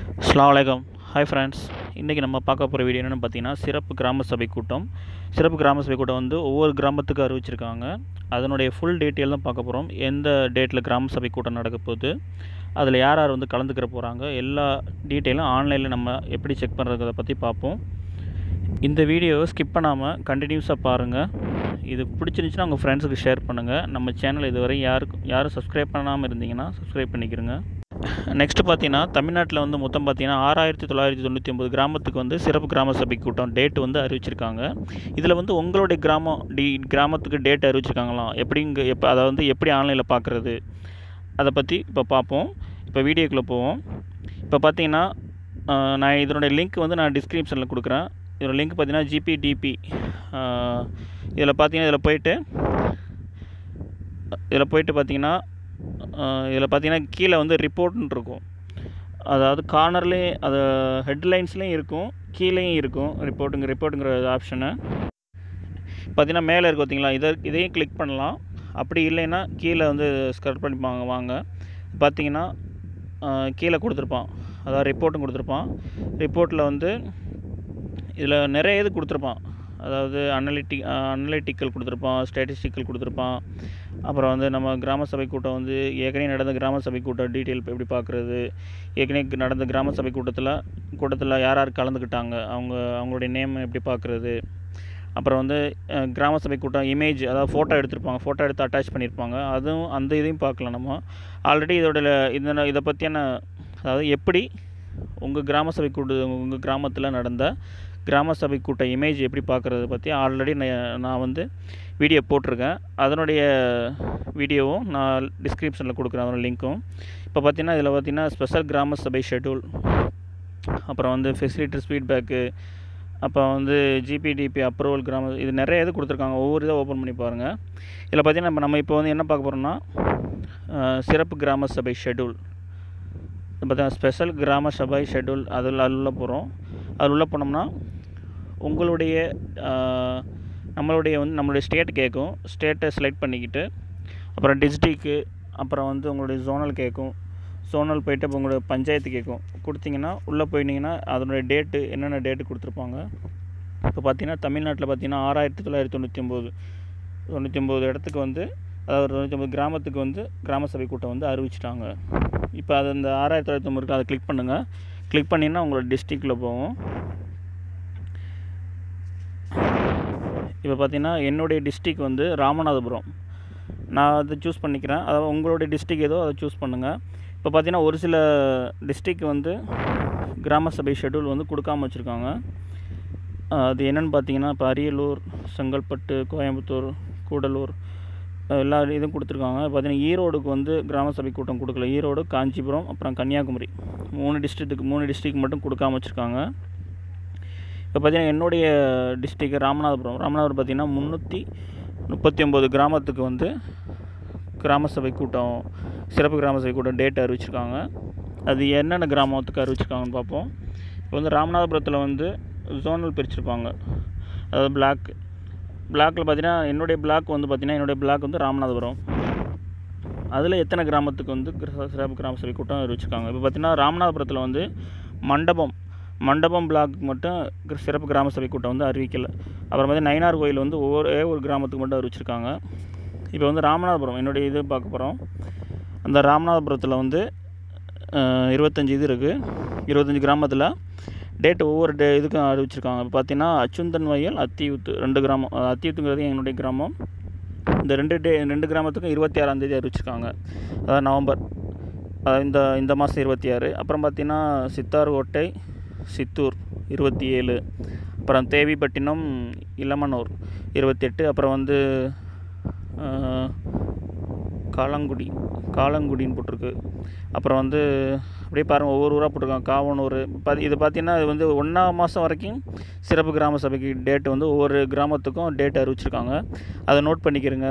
அஸ்ஸலாமு அலைக்கும் hi friends இன்றைக்கி நம்ம பார்க்க போகிற வீடியோ என்னென்னு பார்த்தீங்கன்னா சிறப்பு கிராம சபை கூட்டம் சிறப்பு கிராம சபை கூட்டம் வந்து ஒவ்வொரு கிராமத்துக்கு அறிவிச்சிருக்காங்க அதனுடைய ஃபுல் டீட்டெயில் தான் பார்க்க போகிறோம் எந்த டேட்டில் கிராம சபை கூட்டம் நடக்க போகுது அதில் யார் யார் வந்து கலந்துக்கிற போகிறாங்க எல்லா டீட்டெயிலும் ஆன்லைனில் நம்ம எப்படி செக் பண்ணுறதை பற்றி பார்ப்போம் இந்த வீடியோவை ஸ்கிப் பண்ணாமல் கண்டினியூஸாக பாருங்கள் இது பிடிச்சிருந்துச்சுன்னா உங்கள் ஃப்ரெண்ட்ஸுக்கு ஷேர் பண்ணுங்கள் நம்ம சேனல் இதுவரை யாருக்கும் யாரும் சப்ஸ்கிரைப் பண்ணாமல் இருந்தீங்கன்னா சப்ஸ்கிரைப் பண்ணிக்கிறங்க நெக்ஸ்ட் பார்த்தீங்கன்னா தமிழ்நாட்டில் வந்து மொத்தம் பார்த்தீங்கன்னா ஆறாயிரத்தி தொள்ளாயிரத்தி தொண்ணூற்றி ஒம்பது கிராமத்துக்கு வந்து சிறப்பு கிராம சபை கூட்டம் டேட் வந்து அறிவிச்சிருக்காங்க இதில் வந்து உங்களுடைய கிராமம் டி கிராமத்துக்கு டேட் அறிவிச்சிருக்காங்களாம் எப்படிங்க எப்போ அதை வந்து எப்படி ஆன்லைனில் பார்க்குறது அதை பற்றி இப்போ பார்ப்போம் இப்போ வீடியோக்குள்ளே போவோம் இப்போ பார்த்தீங்கன்னா ஆஹ், நான் இதனுடைய லிங்க் வந்து நான் டிஸ்கிரிப்ஷனில் கொடுக்குறேன் இதோட லிங்க் பார்த்தீங்கன்னா ஜிபிடிபி இதில் பார்த்தீங்கன்னா இதில் போயிட்டு இதில் போயிட்டு பார்த்தீங்கன்னா இதில் பார்த்தீங்கன்னா கீழே வந்து ரிப்போர்ட்னு இருக்கும் அதாவது கார்னர்லேயும் அது ஹெட்லைன்ஸ்லேயும் இருக்கும் கீழேயும் இருக்கும் ரிப்போர்ட்டுங்க ரிப்போர்ட்டுங்கிற ஆப்ஷனு பார்த்தீங்கன்னா மேலே இருக்கு பார்த்தீங்களா இதை இதையும் கிளிக் பண்ணலாம் அப்படி இல்லைன்னா கீழே வந்து ஸ்க்ரல் பண்ணிப்பாங்க வாங்க பார்த்தீங்கன்னா அஹ், கீழே கொடுத்துருப்பான் அதாவது ரிப்போர்ட்டும் கொடுத்துருப்பான் ரிப்போர்ட்டில் வந்து இதில் நிறைய இது கொடுத்துருப்பான் அதாவது அனலிட்டி அனலிட்டிக்கல் கொடுத்துருப்பான் ஸ்டாட்டிஸ்டிக்கல் கொடுத்துருப்பான் அப்புறம் வந்து நம்ம கிராம சபை கூட்டம் வந்து ஏற்கனவே நடந்த கிராம சபை கூட்டம் டீட்டெயில் எப்படி பார்க்குறது ஏற்கனவே நடந்த கிராம சபை கூட்டத்தில் கூட்டத்தில் யார் யார் கலந்துக்கிட்டாங்க அவங்க அவங்களுடைய நேம் எப்படி பார்க்குறது அப்புறம் வந்து அஹ், கிராம சபை கூட்டம் இமேஜ் அதாவது ஃபோட்டோ எடுத்திருப்பாங்க ஃபோட்டோ எடுத்து அட்டாச் பண்ணியிருப்பாங்க அதுவும் அந்த இதையும் பார்க்கலாம் நம்ம ஆல்ரெடி இதோட இந்த இதை பற்றியான அதாவது எப்படி உங்கள் கிராம சபை கூட்ட உங்கள் கிராமத்தில் நடந்த கிராம சபை கூட்ட இமேஜ் எப்படி பார்க்குறத பற்றி ஆல்ரெடி நான் வந்து வீடியோ போட்டிருக்கேன் அதனுடைய வீடியோவும் நான் டிஸ்கிரிப்ஷனில் கொடுக்குறேன் அதோட லிங்க்கும் இப்போ பார்த்தீங்கன்னா இதில் பார்த்தீங்கன்னா ஸ்பெஷல் கிராம சபை ஷெட்யூல் அப்புறம் வந்து ஃபெசிலிட்டிஸ் ஃபீட்பேக்கு அப்புறம் வந்து ஜிபிடிபி அப்ரூவல் கிராம இது நிறைய இது கொடுத்துருக்காங்க ஒவ்வொரு இதை ஓப்பன் பண்ணி பாருங்கள் இதில் பார்த்தீங்கன்னா நம்ம நம்ம இப்போ வந்து என்ன பார்க்க போகிறோம்னா அஹ், சிறப்பு கிராம சபை ஷெட்யூல் பார்த்தீங்கன்னா ஸ்பெஷல் கிராம சபை ஷெட்யூல் அதில் அதில் உள்ள போகிறோம் அதில் உள்ள போனோம்னா உங்களுடைய ஆஹ், நம்மளுடைய வந்து நம்மளுடைய ஸ்டேட் கேட்கும் ஸ்டேட்டை செலக்ட் பண்ணிக்கிட்டு அப்புறம் டிஸ்ட்ரிக்கு அப்புறம் வந்து உங்களுடைய ஜோனல் கேட்கும் ஜோனல் போயிட்டு அப்போ உங்களுடைய பஞ்சாயத்து கேட்கும் கொடுத்தீங்கன்னா உள்ளே போயிட்டீங்கன்னா அதனுடைய டேட்டு என்னென்ன டேட்டு கொடுத்துருப்பாங்க இப்போ பார்த்தீங்கன்னா தமிழ்நாட்டில் பார்த்தீங்கன்னா ஆறாயிரத்தி தொள்ளாயிரத்தி தொண்ணூற்றி ஒம்பது தொண்ணூற்றி ஒம்பது இடத்துக்கு வந்து அதாவது தொண்ணூற்றி ஒம்பது கிராமத்துக்கு வந்து கிராம சபை கூட்டம் வந்து அறிவிச்சிட்டாங்க இப்போ அது அந்த ஆறாயிரத்தி தொள்ளாயிரத்தி ஒம்பது அதை கிளிக் பண்ணுங்கள் கிளிக் பண்ணிங்கன்னா உங்களோட டிஸ்ட்ரிக்டில் போகும் இப்போ பார்த்தீங்கன்னா என்னுடைய டிஸ்ட்ரிக் வந்து ராமநாதபுரம் நான் அதை சூஸ் பண்ணிக்கிறேன் அதாவது உங்களுடைய டிஸ்ட்ரிக் ஏதோ அதை சூஸ் பண்ணுங்கள் இப்போ பார்த்தீங்கன்னா ஒரு சில டிஸ்ட்ரிக் வந்து கிராம சபை ஷெட்யூல் வந்து கொடுக்காம வச்சுருக்காங்க அது என்னென்னு பார்த்தீங்கன்னா இப்போ அரியலூர் செங்கல்பட்டு கோயம்புத்தூர் கூடலூர் அஹ் எல்லா இதுவும் கொடுத்துருக்காங்க பார்த்தீங்கன்னா ஈரோடுக்கு வந்து கிராம சபை கூட்டம் கொடுக்கல ஈரோடு காஞ்சிபுரம் அப்புறம் கன்னியாகுமரி மூணு டிஸ்ட்ரிக்ட்டுக்கு மூணு டிஸ்ட்ரிக் மட்டும் கொடுக்காம வச்சுருக்காங்க இப்போ பார்த்தீங்கன்னா என்னுடைய டிஸ்ட்ரிக் ராமநாதபுரம் ராமநாதபுரம் பார்த்தீங்கன்னா முந்நூற்றி முப்பத்தி ஒம்பது கிராமத்துக்கு வந்து கிராம சபை கூட்டம் சிறப்பு கிராம சபை கூட்டம் டேட் அறிவிச்சிருக்காங்க அது என்னென்ன கிராமத்துக்கு அறிவிச்சிருக்காங்கன்னு பார்ப்போம் இப்போ வந்து ராமநாதபுரத்தில் வந்து ஜோனல் பிரிச்சிருப்பாங்க அதாவது பிளாக் பிளாக்கில் பார்த்தீங்கன்னா என்னுடைய பிளாக் வந்து பார்த்தீங்கன்னா என்னுடைய பிளாக் வந்து ராமநாதபுரம் அதில் எத்தனை கிராமத்துக்கு வந்து கிர- சிறப்பு கிராம சபை கூட்டம் அறிவிச்சிருக்காங்க இப்போ பார்த்தீங்கன்னா ராமநாதபுரத்தில் வந்து மண்டபம் மண்டபம் பிளாக் மட்டும் கிர- சிறப்பு கிராம சபை கூட்டம் வந்து அறிவிக்கலை அப்புறம் வந்து நயினார் கோயில் வந்து ஒவ்வொரு ஒரு கிராமத்துக்கு மட்டும் அறிவிச்சிருக்காங்க இப்போ வந்து ராமநாதபுரம் என்னுடைய இது பார்க்க போகிறோம் அந்த ராமநாதபுரத்தில் வந்து அஹ், இருபத்தஞ்சி இது இருக்குது இருபத்தஞ்சி கிராமத்தில் டேட் ஒவ்வொரு டே இதுக்கும் அறிவிச்சிருக்காங்க இப்போ பார்த்தீங்கன்னா அச்சுந்தன் வயல் அத்தியூத்து ரெண்டு கிராமம் அஹ், அத்தியூத்துங்கிறது என்னுடைய கிராமம் இந்த ரெண்டு டே ரெண்டு கிராமத்துக்கும் இருபத்தி ஆறாம் தேதி அறிவிச்சிருக்காங்க அதாவது நவம்பர் அதாவது இந்த இந்த மாதம் இருபத்தி ஆறு அப்புறம் பார்த்தீங்கன்னா சித்தார்கோட்டை சித்தூர் இருபத்தி ஏழு அப்புறம் தேவிப்பட்டினம் இளமனூர் இருபத்தெட்டு அப்புறம் வந்து அஹ், காலங்குடி காலங்குடின்னு போட்டிருக்கு அப்புறம் வந்து அப்படியே பாருங்கள் ஒவ்வொரு ஊராக போட்டிருக்காங்க காவனூர் ப இது பார்த்தீங்கன்னா இது வந்து ஒன்றாம் மாதம் வரைக்கும் சிறப்பு கிராம சபைக்கு டேட் வந்து ஒவ்வொரு கிராமத்துக்கும் டேட் அறிவிச்சிருக்காங்க அதை நோட் பண்ணிக்கிறங்க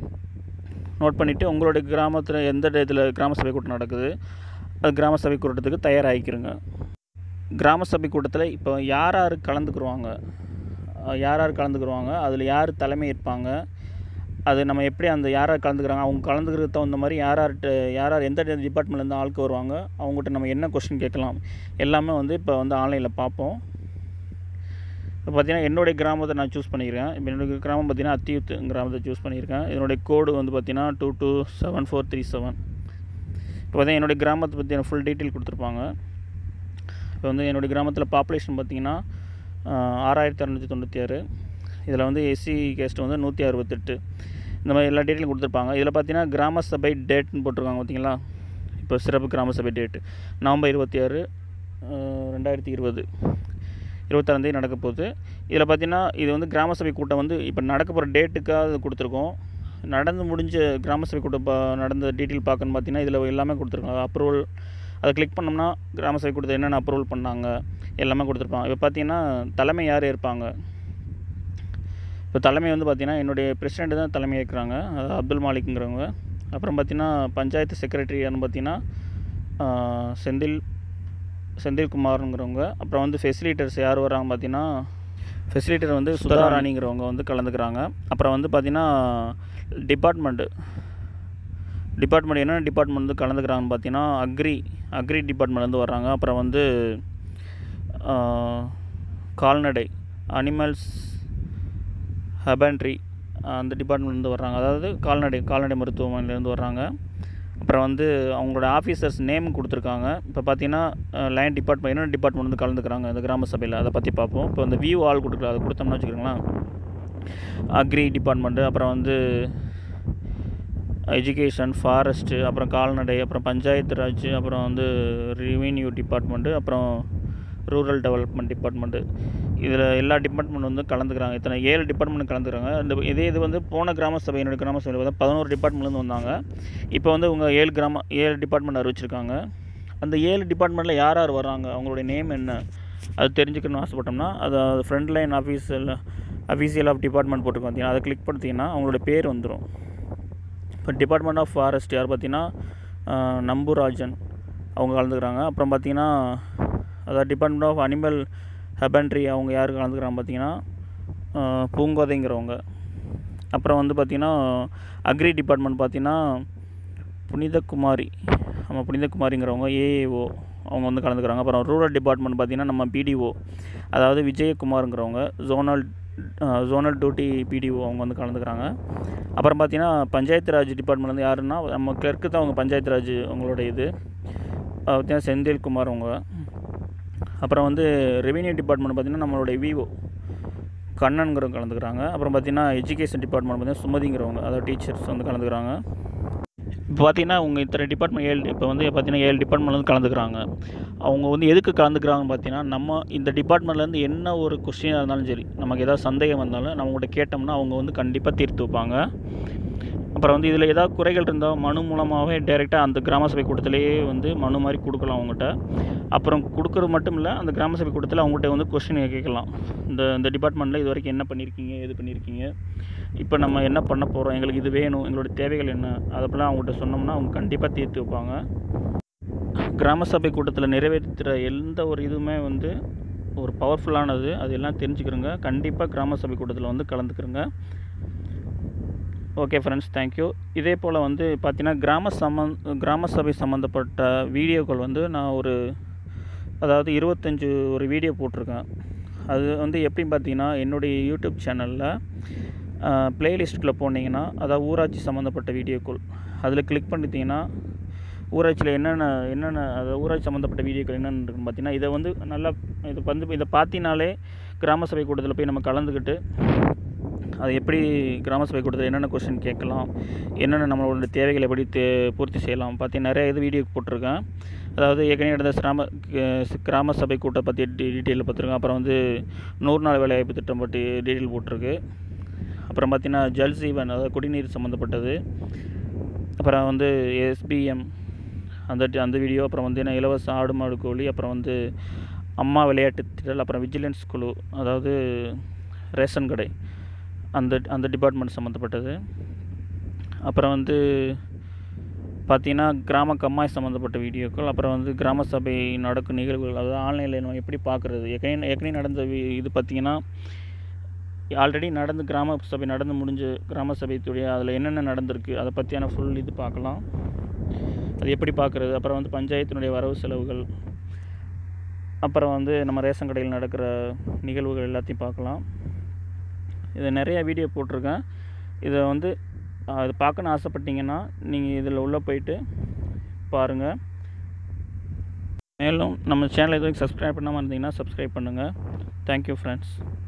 நோட் பண்ணிவிட்டு உங்களுடைய கிராமத்தில் எந்த இதில் கிராம சபை கூட்டம் நடக்குது அது கிராம சபை கூட்டத்துக்கு தயாராகிக்கிறங்க கிராம சபை கூட்டத்தில் இப்போ யார் யார் கலந்துக்குருவாங்க அஹ் யார் யார் கலந்துக்குருவாங்க அதில் யார் தலைமை இருப்பாங்க அது நம்ம எப்படி அந்த யார் யார் கலந்துக்கிறாங்க அவங்க கலந்துக்கிறதுக்கு தகுந்த மாதிரி யார் யார்கிட்ட யார் யார் எந்த டிபார்ட்மெண்ட்லேருந்து ஆளுக்கு வருவாங்க அவங்ககிட்ட நம்ம என்ன கொஸ்டின் கேட்கலாம் எல்லாமே வந்து இப்போ வந்து ஆன்லைனில் பார்ப்போம் இப்போ பார்த்தீங்கன்னா என்னுடைய கிராமத்தை நான் சூஸ் பண்ணியிருக்கேன் இப்போ என்னுடைய கிராமம் பார்த்தீங்கன்னா அத்தியூத் கிராமத்தை சூஸ் பண்ணியிருக்கேன் இதனுடைய கோடு வந்து பார்த்தீங்கன்னா two two seven four three seven இப்போ பார்த்தீங்கன்னா என்னுடைய கிராமத்தை பற்றி ஃபுல் டீட்டெயில் கொடுத்துருப்பாங்க இப்போ வந்து என்னுடைய கிராமத்தில் பாப்புலேஷன் பார்த்தீங்கன்னா ஆறாயிரத்தி அறநூற்றி தொண்ணூற்றி ஆறு இதில் வந்து எஸ்சி கேஸ்ட் வந்து நூற்றி அறுபத்தெட்டு இந்த மாதிரி எல்லா டீட்டெயிலும் கொடுத்துருப்பாங்க இதில் பார்த்தீங்கன்னா கிராம சபை டேட்னு போட்டிருக்காங்க பார்த்தீங்களா இப்போ சிறப்பு கிராம சபை டேட்டு நவம்பர் இருபத்தி ஆறு ரெண்டாயிரத்தி இருபது இருபத்தாறாந்தேதி நடக்க போகுது இதில் பார்த்தீங்கன்னா இது வந்து கிராம சபை கூட்டம் வந்து இப்போ நடக்க போகிற டேட்டுக்காக கொடுத்துருக்கோம் நடந்து முடிஞ்ச கிராம சபை கூட்டம் பா நடந்த டீட்டெயில் பார்க்கணுன்னு பார்த்தீங்கன்னா இதில் எல்லாமே கொடுத்துருக்காங்க அப்ரூவல் அதை கிளிக் பண்ணோம்னா கிராம சபை கூட்டத்தை என்னென்ன அப்ரூவல் பண்ணாங்க எல்லாமே கொடுத்துருப்பாங்க இப்போ பார்த்தீங்கன்னா தலைமை யார் இருப்பாங்க இப்போ தலைமை வந்து பார்த்திங்கன்னா என்னுடைய பிரசிடெண்ட் தான் தலைமை ஏற்கிறாங்க அதாவது அப்துல் மாலிக்ங்கிறவங்க அப்புறம் பார்த்திங்கன்னா பஞ்சாயத்து செக்ரட்டரி யாருன்னு பார்த்தீங்கன்னா செந்தில் செந்தில்குமாருங்கிறவங்க அப்புறம் வந்து ஃபெசிலிட்டர்ஸ் யார் வராங்க பார்த்தீங்கன்னா ஃபெசிலிட்டர் வந்து சுதாராணிங்கிறவங்க வந்து கலந்துக்கிறாங்க அப்புறம் வந்து பார்த்திங்கன்னா டிபார்ட்மெண்ட்டு டிபார்ட்மெண்ட் என்னென்ன டிபார்ட்மெண்ட் வந்து கலந்துக்கிறாங்கன்னு பார்த்தீங்கன்னா அக்ரி அக்ரி டிபார்ட்மெண்ட்லேருந்து வர்றாங்க அப்புறம் வந்து கால்நடை அனிமல்ஸ் ஹபன்ட்ரி அந்த டிபார்ட்மெண்ட்லேருந்து வர்றாங்க அதாவது கால்நடை கால்நடை மருத்துவமனையிலேருந்து வர்றாங்க அப்புறம் வந்து அவங்களோட ஆஃபீஸர்ஸ் நேம் கொடுத்துருக்காங்க இப்போ பார்த்தீங்கன்னா லைன் டிபார்ட்மெண்ட் என்னென்ன டிபார்ட்மெண்ட் வந்து கலந்துக்கிறாங்க இந்த கிராம சபையில் அதை பற்றி பார்ப்போம் இப்போ இந்த வியூ ஆள் கொடுக்குற அதை கொடுத்தோம்னா வச்சுக்கோங்களேன் அக்ரி டிபார்ட்மெண்ட்டு அப்புறம் வந்து எஜுகேஷன் ஃபாரஸ்ட்டு அப்புறம் கால்நடை அப்புறம் பஞ்சாயத்து ராஜ் அப்புறம் வந்து ரெவென்யூ டிபார்ட்மெண்ட்டு அப்புறம் ரூரல் டெவலப்மெண்ட் டிபார்ட்மெண்ட்டு இதில் எல்லா டிபார்ட்மெண்ட் வந்து கலந்துக்கிறாங்க இத்தனை ஏழு டிபார்ட்மெண்ட் கலந்துக்கிறாங்க இந்த இதே இது வந்து போன கிராம சபை என்னுடைய கிராம சபையில் பார்த்தா பதினோரு டிபார்ட்மெண்ட்லேருந்து வந்தாங்க இப்போ வந்து உங்கள் ஏழு கிராம ஏழு டிபார்ட்மெண்ட் அறிவிச்சிருக்காங்க அந்த ஏழு டிபார்ட்மெண்ட்டில் யார் யார் வராங்க அவங்களுடைய நேம் என்ன அது தெரிஞ்சுக்கணும்னு ஆசைப்பட்டோம்னா அது ஃப்ரண்ட் லைன் ஆஃபீஸில் அஃபீஷியல் ஆஃப் டிபார்ட்மெண்ட் போட்டுருக்கோம் பார்த்தீங்கன்னா அதை கிளிக் பண்ணிட்டீங்கன்னா அவங்களோட பேர் வந்துடும் இப்போ டிபார்ட்மெண்ட் ஆஃப் ஃபாரஸ்ட் யார் பார்த்தீங்கன்னா நம்புராஜன் அவங்க கலந்துக்கிறாங்க அப்புறம் பார்த்தீங்கன்னா அதாவது டிபார்ட்மெண்ட் ஆஃப் அனிமல் ஹபன்ட்ரி அவங்க யார் கலந்துக்கிறாங்க பார்த்தீங்கன்னா பூங்கோதைங்கிறவங்க அப்புறம் வந்து பார்த்திங்கன்னா அக்ரி டிபார்ட்மெண்ட் பார்த்திங்கன்னா புனிதகுமாரி நம்ம புனிதகுமாரிங்கிறவங்க ஏஏஓ அவங்க வந்து கலந்துக்கிறாங்க அப்புறம் ரூரல் டிபார்ட்மெண்ட் பார்த்திங்கன்னா நம்ம பிடிஓ அதாவது விஜயகுமாருங்கிறவங்க ஜோனல் ஜோனல் டியூட்டி பிடிஓ அவங்க வந்து கலந்துக்கிறாங்க அப்புறம் பார்த்திங்கன்னா பஞ்சாயத்து ராஜ் டிபார்ட்மெண்ட் வந்து யாருன்னா நம்ம கிளர்க்கு தான் அவங்க பஞ்சாயத்து ராஜ் அவங்களோட இது பார்த்திங்கன்னா செந்தில்குமார் அவங்க அப்புறம் வந்து ரெவென்யூ டிபார்ட்மெண்ட் பார்த்திங்கன்னா நம்மளுடைய விவோ கண்ணனுங்கிறவங்க கலந்துக்கிறாங்க அப்புறம் பார்த்திங்கன்னா எஜுகேஷன் டிபார்ட்மெண்ட் பார்த்திங்கன்னா சுமதிங்கிறவங்க அதாவது டீச்சர்ஸ் வந்து கலந்துக்கிறாங்க இப்போ பார்த்தீங்கன்னா உங்கள் இத்தனை டிபார்ட்மெண்ட் ஏழு இப்போ வந்து பார்த்தீங்கன்னா ஏழு டிபார்ட்மெண்ட் வந்து கலந்துக்கிறாங்க அவங்க வந்து எதுக்கு கலந்துக்கிறாங்கன்னு பார்த்தீங்கன்னா நம்ம இந்த டிபார்ட்மெண்ட்லேருந்து என்ன ஒரு கொஸ்டினாக இருந்தாலும் சரி நமக்கு ஏதாவது சந்தேகம் வந்தாலும் நம்ம உங்கள்கிட்ட கேட்டோம்னா அவங்க வந்து கண்டிப்பாக தீர்த்து வைப்பாங்க அப்புறம் வந்து இதில் ஏதாவது குறைகள் இருந்தால் மனு மூலமாகவே டைரெக்டாக அந்த கிராம சபை கூட்டத்திலேயே வந்து மனு மாதிரி கொடுக்கலாம் அவங்ககிட்ட அப்புறம் கொடுக்குறது மட்டும் இல்லை அந்த கிராம சபை கூட்டத்தில் அவங்ககிட்ட வந்து கொஸ்டின் கேட்கலாம் இந்த இந்த டிபார்ட்மெண்ட்டில் இது வரைக்கும் என்ன பண்ணியிருக்கீங்க எது பண்ணியிருக்கீங்க இப்போ நம்ம என்ன பண்ண போகிறோம் எங்களுக்கு இது வேணும் எங்களோட தேவைகள் என்ன அதெல்லாம் அவங்ககிட்ட சொன்னோம்னா அவங்க கண்டிப்பாக தீர்த்து வைப்பாங்க கிராம சபை கூட்டத்தில் நிறைவேற்றுற எந்த ஒரு இதுவுமே வந்து ஒரு பவர்ஃபுல்லானது அது எல்லாம் தெரிஞ்சுக்கிறோங்க கண்டிப்பாக கிராம சபை கூட்டத்தில் வந்து கலந்துக்கிறோங்க ஓகே ஃப்ரெண்ட்ஸ் தேங்க்யூ இதே போல் வந்து பார்த்தீங்கன்னா கிராம சம்மந் கிராம சபை சம்மந்தப்பட்ட வீடியோக்கள் வந்து நான் ஒரு அதாவது இருபத்தஞ்சு ஒரு வீடியோ போட்டிருக்கேன் அது வந்து எப்படின்னு பார்த்தீங்கன்னா என்னுடைய யூடியூப் சேனலில் ப்ளேலிஸ்ட்டுக்குள்ளே போனீங்கன்னா அதாவது ஊராட்சி சம்மந்தப்பட்ட வீடியோக்கள் அதில் கிளிக் பண்ணிட்டீங்கன்னா ஊராட்சியில் என்னென்ன என்னென்ன அதாவது ஊராட்சி சம்மந்தப்பட்ட வீடியோக்கள் என்னென்னு இருக்குன்னு பார்த்தீங்கன்னா இதை வந்து நல்லா இது வந்து இதை பார்த்தினாலே கிராம சபை கூட்டத்தில் போய் நம்ம கலந்துக்கிட்டு அது எப்படி கிராம சபை கூட்டத்தில் என்னென்ன கொஸ்டின் கேட்கலாம் என்னென்ன நம்மளோட தேவைகளை எப்படி தே பூர்த்தி செய்யலாம் பார்த்தீங்கன்னா நிறைய இது வீடியோ போட்டிருக்கேன் அதாவது ஏற்கனவே நடந்த கிராம கிராம சபை கூட்டம் பற்றி டீட்டெயில் பார்த்துருக்கேன் அப்புறம் வந்து நூறு நாள் வேலைவாய்ப்பு திட்டம் பற்றி டீட்டெயில் போட்டிருக்கு அப்புறம் பார்த்திங்கன்னா ஜல் ஜீவன் அதாவது குடிநீர் சம்மந்தப்பட்டது அப்புறம் வந்து எஸ்பிஎம் அந்த அந்த வீடியோ அப்புறம் வந்து என்ன இலவச ஆடு மாடு கோழி அப்புறம் வந்து அம்மா விளையாட்டு திடல் அப்புறம் விஜிலன்ஸ் குழு அதாவது ரேஷன் கடை அந்த அந்த டிபார்ட்மெண்ட் சம்மந்தப்பட்டது அப்புறம் வந்து பார்த்திங்கன்னா கிராம கம்மாய் சம்மந்தப்பட்ட வீடியோக்கள் அப்புறம் வந்து கிராம சபை நடக்கும் நிகழ்வுகள் அதாவது ஆன்லைனில் நம்ம எப்படி பார்க்குறது ஏற்கனவே ஏற்கனவே நடந்த வி இது பார்த்திங்கன்னா ஆல்ரெடி நடந்து கிராம சபை நடந்து முடிஞ்ச கிராம சபைத்துடைய அதில் என்னென்ன நடந்திருக்கு அதை பற்றியான ஃபுல் இது பார்க்கலாம் அது எப்படி பார்க்குறது அப்புறம் வந்து பஞ்சாயத்தினுடைய வரவு செலவுகள் அப்புறம் வந்து நம்ம ரேஷன் கடையில் நடக்கிற நிகழ்வுகள் எல்லாத்தையும் பார்க்கலாம் இதை நிறைய வீடியோ போட்டிருக்கேன் இதை வந்து அஹ், இது பார்க்கணுன்னு ஆசைப்பட்டீங்கன்னா நீங்கள் இதில் உள்ளே போயிட்டு பாருங்கள் மேலும் நம்ம சேனல் எதுவும் சப்ஸ்கிரைப் பண்ணாமல் இருந்தீங்கன்னா சப்ஸ்கிரைப் பண்ணுங்கள் தேங்க்யூ ஃப்ரெண்ட்ஸ்